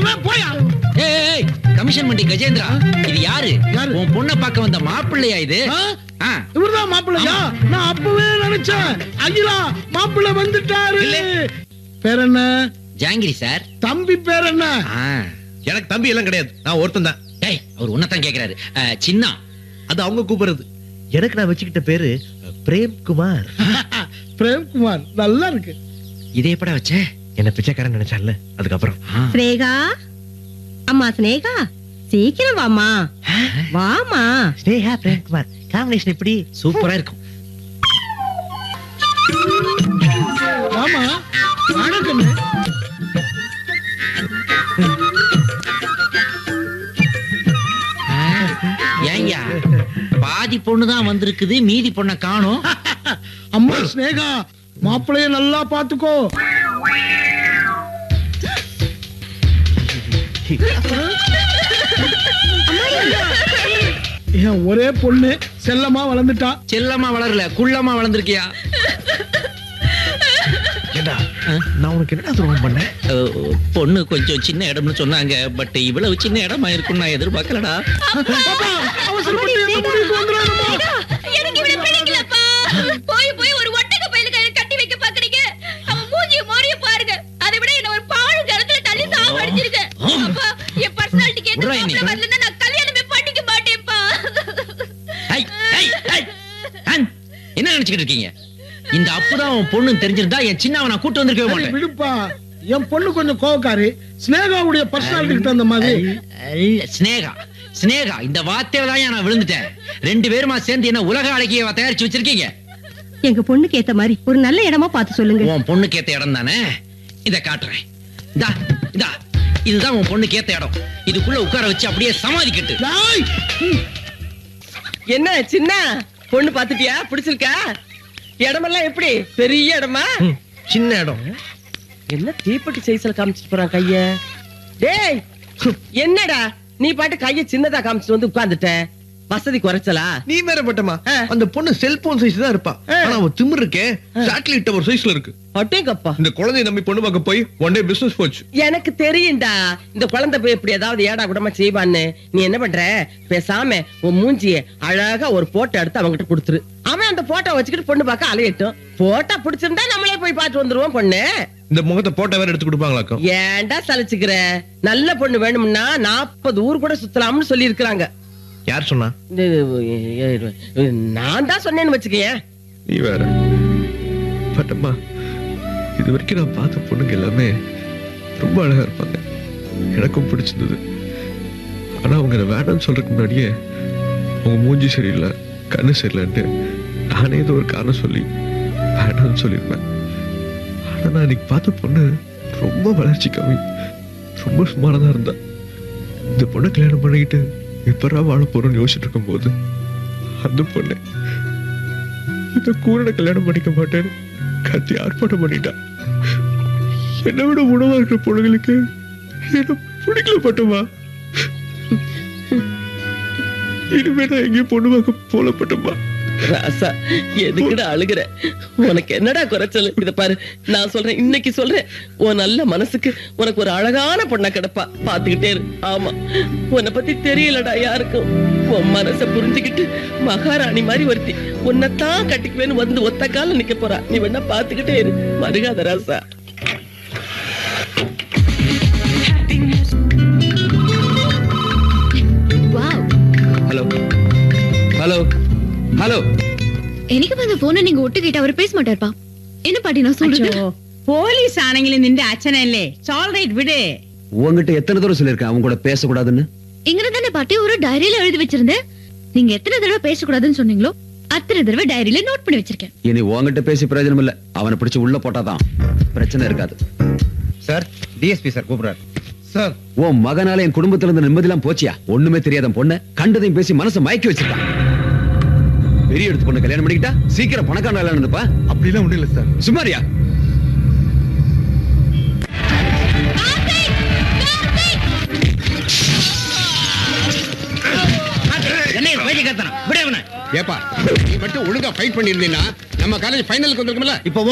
அவன் போயா ஏய், ஏய் கமிஷன் மண்டி கஜேந்திரா இது யாரு யாரு? உன் பொண்ணை பார்க்க வந்த மாப்பிள்ளையா இது ஆ? ஆ, இவர்தான் மாப்பிள்ளையா நான் அப்பவே நினைச்சேன் அகிலா மாப்பிள்ளை வந்துட்டாரு இல்ல. பேர் என்ன ஜாங்கிரி சார் தம்பி பேர் என்ன ஆ. எனக்கு தம்பி எல்லாம் கிடையாது நான் ஒருத்தன் தான் டேய் அவர் உன்னதான் கேக்குறாரு ஆ, சின்னா அது அவங்க கூப்பிடுறது எனக்கு நான் வச்சுக்கிட்ட பேரு பிரேம் குமார் பிரேம்குமார் நல்லா இருக்கு இதே எப்படா வச்ச என்ன பிச்சைக்காரன் நினைச்சான்ல அதுக்கப்புறம் ஆ. ஸ்னேகா அம்மா ஸ்னேகா சீக்கிரம் வாமா வாமா ஸ்னேகா பிரேம் குமார் காம்பினேஷன் எப்படி சூப்பரா இருக்கும் ஆமா வணக்கம் ஆ, ஏய்யா பாதி பொண்ணு தான் வந்திருக்குது மீதி பொண்ணை காணோம் அம்மா ஸ்னேகா மாப்பிள்ளைய நல்லா பாத்துக்கோ என் ஒரே பொண்ணு செல்லமா வளர்ந்துட்டா செல்லமா வளரல குள்ளமா வளர்ந்துருக்கியா ஏண்டா நான் உனக்கு என்ன துரோகம் பண்ணேன் ஓ, பொண்ணு கொஞ்சம் சின்ன இடம்னு சொன்னாங்க பட் இவ்வளவு சின்ன இடமா இருக்கும்னு நான் எதிர்பார்க்கலடா பாப்பா, அவசரப்பட்டு எந்த முடிவுக்கு வந்துடாதம்மா. எனக்கு இவனை பிடிக்கலப்பா போய் போய் ஒரு ஒட்டக பையில கையில கட்டி வைக்க பாக்குறீங்க அவன் மூஞ்சிய மோரிய பாருங்க அதை விட என்ன ஒரு பாழ் ஜலத்துல தள்ளி சாவு அடிச்சிருக்க அப்பா என் பர்சனாலிட்டிக்கு ஏத்த உர்றா இன்னி. மாப்பிள்ளை வரலன்னா நான் கல்யாணமே பண்ணிக்க மாட்டேன்ப்பா ஐ, ஐ, ஐ. அன், என்ன நினைச்சுக்கிட்டு இருக்கீங்க இந்த அப்புதான் உன் பொண்ணு தெரிஞ்சிருந்தா என் சின்னவனை நான் கூட்டு வந்திருக்கவே சரி, மாட்டேன் விடுப்பா என் பொண்ணு கொஞ்சம் கோவக்காரி ஸ்னேகாவுடைய பர்சனாலிட்டிக்கு தகுந்த மாதிரி அல்ல, சினேகா சினேகா இந்த வார்த்தையில தான் நான் விழுந்துட்டேன் ரெண்டு பேருமா சேர்ந்து என்ன உலக அழகிய தயாரிச்சு வச்சிருக்கீங்க எங்க பொண்ணுக்கு ஏத்த மாதிரி ஒரு நல்ல இடமா பார்த்து சொல்லுங்க உன் பொண்ணுக்கு ஏத்த இடம் தானே இத காட்டுறேன் இதா இதா இதுதான் உன் பொண்ணுக்கு ஏத்த இடம் இதுக்குள்ள உட்கார வச்சு அப்படியே சமாதிக்கட்டு டேய், என்ன சின்ன பொண்ணு பாத்துட்டியா பிடிச்சிருக்கா இடமெல்லாம் எப்படி பெரிய இடமா ம், சின்ன இடம் என்ன தீப்பெட்டி சைஸ்ல காமிச்சிட்டு போறான் கைய டேய் என்னடா நீ பாட்டு கைய சின்னதா காமிச்சிட்டு வந்து உட்கார்ந்துட்ட வசதி குறைச்சலா நீ வேற பட்டமா ஆ. அந்த பொண்ணு செல்போன் சைஸ் தான் இருப்பா ஆ. ஆனா அவ திமிர் இருக்கே சாட்டிலைட் டவர் சைஸ்ல இருக்கு அட்டேங்கப்பா இந்த குழந்தைய நம்பி பொண்ணு பார்க்க போய் ஒன் டே பிசினஸ் போச்சு எனக்கு தெரியும்டா இந்த குழந்தை போய் இப்படி ஏதாவது ஏடா கூடமா செய்வான்னு நீ என்ன பண்ற பேசாம உன் மூஞ்சிய அழகா ஒரு போட்டோ எடுத்து அவன்கிட்ட கொடுத்துரு அவன் அந்த போட்டோ வச்சுக்கிட்டு பொண்ணு பார்க்க அலையட்டும் போட்டோ பிடிச்சிருந்தா நம்மளே போய் பார்த்து வந்துருவோம் பொண்ணு இந்த முகத்தை போட்டோ வேற எடுத்து கொடுப்பாங்களாக்கும் ஏன்டா சலிச்சுக்கிற நல்ல பொண்ணு வேணும்னா நாற்பது ஊர் கூட சுத்தலாம்னு சொல்லி இருக்கிறாங்க யார் சொன்னா நான் தான் சொன்னேன்னு வச்சுக்கேன் நீ வேற பட்டம்மா இது வரைக்கும் நான் பார்த்த பொண்ணுங்க எல்லாமே ரொம்ப அழகா இருப்பாங்க எனக்கும் பிடிச்சிருந்தது ஆனா அவங்க என்ன வேண்டாம்னு சொல்றதுக்கு முன்னாடியே உங்க மூஞ்சி சரியில்லை கண்ணு சரியில்லைன்ட்டு நானே ஏதோ ஒரு காரணம் சொல்லி வேண்டாம்னு சொல்லியிருப்பேன் ஆனா நான் இன்னைக்கு பார்த்த பொண்ணு ரொம்ப வளர்ச்சி கம்மி ரொம்ப சுமாரா இருந்தா இந்த பொண்ணை கல்யாணம் பண்ணிக்கிட்டு எப்படா வாழ போறோம்னு யோசிச்சுட்டு இருக்கும்போது அந்த பொண்ணு இந்த கூரனை கல்யாணம் பண்ணிக்க மாட்டேன்னு கத்தி ஆர்ப்பாட்டம் பண்ணிட்டா என்னை விட உணவா இருக்கிற பொண்ணுங்களுக்கு என்ன பிடிக்கல பட்டமா இனிமே நான் எங்கேயும் பொண்ணு பார்க்க போல பட்டமா ராசா எதுக்குடா அழுகுற உனக்கு என்னடா குறைச்சல் இத பாரு நான் சொல்றேன் இன்னைக்கு சொல்றேன் உன் நல்ல மனசுக்கு உனக்கு ஒரு அழகான பொண்ணா கிடப்பா பாத்துக்கிட்டே இரு ஆமா உன்னை பத்தி தெரியலடா யாருக்கும் உன் மனச புரிஞ்சுக்கிட்டு மகாராணி மாதிரி ஒருத்தி உன்னைத்தான் கட்டிக்குவேன்னு வந்து ஒத்த கால நிக்க போறா நீ வேணா பாத்துக்கிட்டே இரு மருகாத ராசா வாவ் ஹலோ ஹலோ ஹலோ എനിക്ക് വന്ന ഫോണ് നീங்க ഒട്ടുകിട്ട് அவர் பேச மாட்டாருப்பா என்ன பாட்டி நான் சொல்றது போலீஸ் ஆணைங்கள நின்று அச்சனை இல்லே சால்ரைட் விடு உங்ககிட்ட எத்தனை தடவை சொல்லிருக்கேன் அவங்க கூட பேசக்கூடாதுன்னு இங்க தானே பாட்டி ஒரு டைரியில எழுதி வச்சிருந்தேன் நீங்க எத்தனை தடவை பேசக்கூடாதுன்னு சொன்னீங்களோ அத்தனை தடவை டைரியில நோட் பண்ணி வச்சிருக்கேன் இனி உங்ககிட்ட பேசி பிரயோஜனம் இல்ல அவனை பிடிச்சு உள்ள போட்டாதான் பிரச்சனை இருக்காது சார் டிஎஸ்பி சார் கூப்பிடுறாரு சார் உன் மகனால என் குடும்பத்துல இருந்த நிம்மதியெல்லாம் போச்சியா ஒண்ணுமே தெரியாத பொண்ணு கண்டதையும் பேசி மனசை மயக்கி வச்சிருக்கான் பெரிய எடுத்து பொண்ணு கல்யாணம் பண்ணிக்கிட்டா சீக்கிரம் பணக்கார இருந்துப்பா அப்படிலாம் ஒண்ணும் இல்ல சார் சுமாரியா என்ன பேச்சு கத்தனா விட ஏப்பா நீ மட்டும் ஒழுங்கா ஃபைட் பண்ணிருந்தீங்கன்னா நம்ம காலேஜ் ஃபைனலுக்கு வந்திருக்கும்ல இப்போ